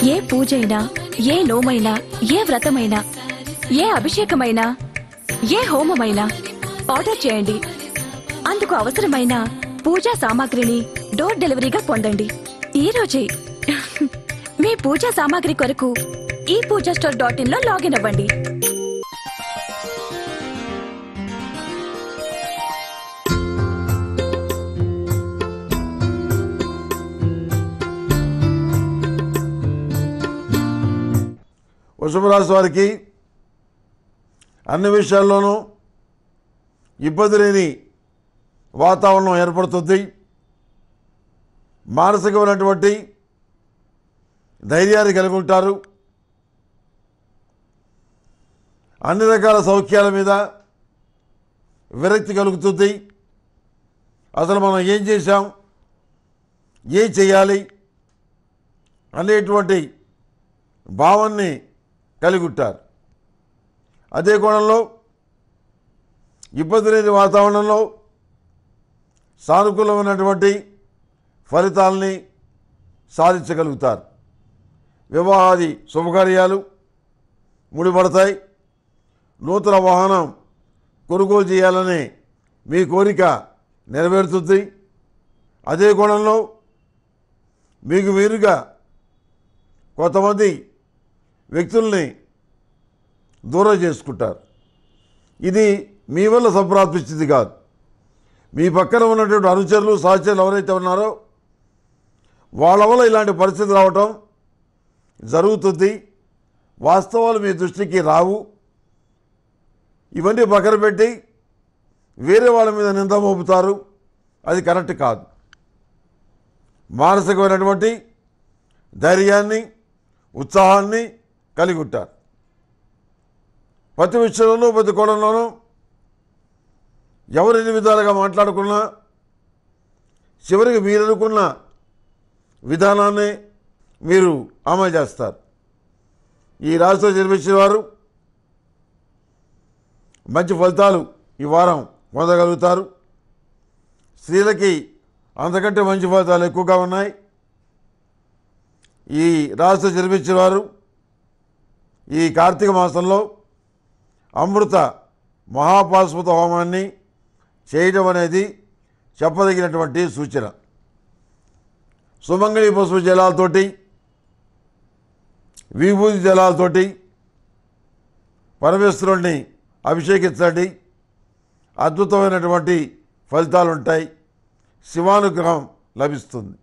ఏ పూజైనా ఏ నోమైనా ఏ వ్రతమైనా ఏ అభిషేకమైనా ఏ హోమమైనా ఆర్డర్ చేయండి అందుకు అవసరమైన పూజా సామాగ్రిని డోర్ డెలివరీగా పొందండి ఈ రోజే మీ పూజా సామాగ్రి కొరకు ఈ పూజా స్టోర్ డాట్ ఇన్ లో లాగిన్ అవ్వండి వృషభ రాశి వారికి అన్ని విషయాల్లోనూ ఇబ్బంది లేని వాతావరణం ఏర్పడుతుంది మానసికమైనటువంటి ధైర్యాన్ని కలిగి ఉంటారు అన్ని రకాల సౌఖ్యాల మీద విరక్తి కలుగుతుంది అసలు మనం ఏం చేశాం ఏం చేయాలి అనేటువంటి భావాన్ని కలిగి ఉంటారు అదే కోణంలో ఇబ్బంది లేని వాతావరణంలో సానుకూలమైనటువంటి ఫలితాలని సాధించగలుగుతారు వివాహాది శుభకార్యాలు ముడిపడతాయి నూతన వాహనం కొనుగోలు చేయాలని మీ కోరిక నెరవేరుతుంది అదే కోణంలో మీకు మీరుగా కొంతమంది వ్యక్తుల్ని దూరం చేసుకుంటారు ఇది మీ వల్ల సంప్రాప్తించింది కాదు మీ పక్కన ఉన్నటువంటి అనుచరులు సహచరులు ఎవరైతే ఉన్నారో వాళ్ళ వల్ల ఇలాంటి పరిస్థితి రావటం జరుగుతుంది వాస్తవాలు మీ దృష్టికి రావు ఇవన్నీ పక్కన పెట్టి వేరే వాళ్ళ మీద నింద మోపుతారు అది కరెక్ట్ కాదు మానసికమైనటువంటి ధైర్యాన్ని ఉత్సాహాన్ని కలిగి ఉంటారు ప్రతి విషయంలోనూ ప్రతి కోణంలోనూ ఎవరు ఎన్ని విధాలుగా మాట్లాడుకున్నా చివరికి మీరు అనుకున్న విధానాన్ని మీరు అమలు చేస్తారు ఈ రాశిలో జన్మించిన వారు మంచి ఫలితాలు ఈ వారం పొందగలుగుతారు స్త్రీలకి అంతకంటే మంచి ఫలితాలు ఎక్కువగా ఉన్నాయి ఈ రాశిలో జన్మించిన వారు ఈ కార్తీక మాసంలో అమృత మహాపాశుపత హోమాన్ని చేయడం అనేది చెప్పదగినటువంటి సూచన సుమంగళి పసుపు జలాలతోటి విభూతి జలాలతోటి పరమేశ్వరుణ్ణి అభిషేకించండి అద్భుతమైనటువంటి ఫలితాలు ఉంటాయి శివానుగ్రహం లభిస్తుంది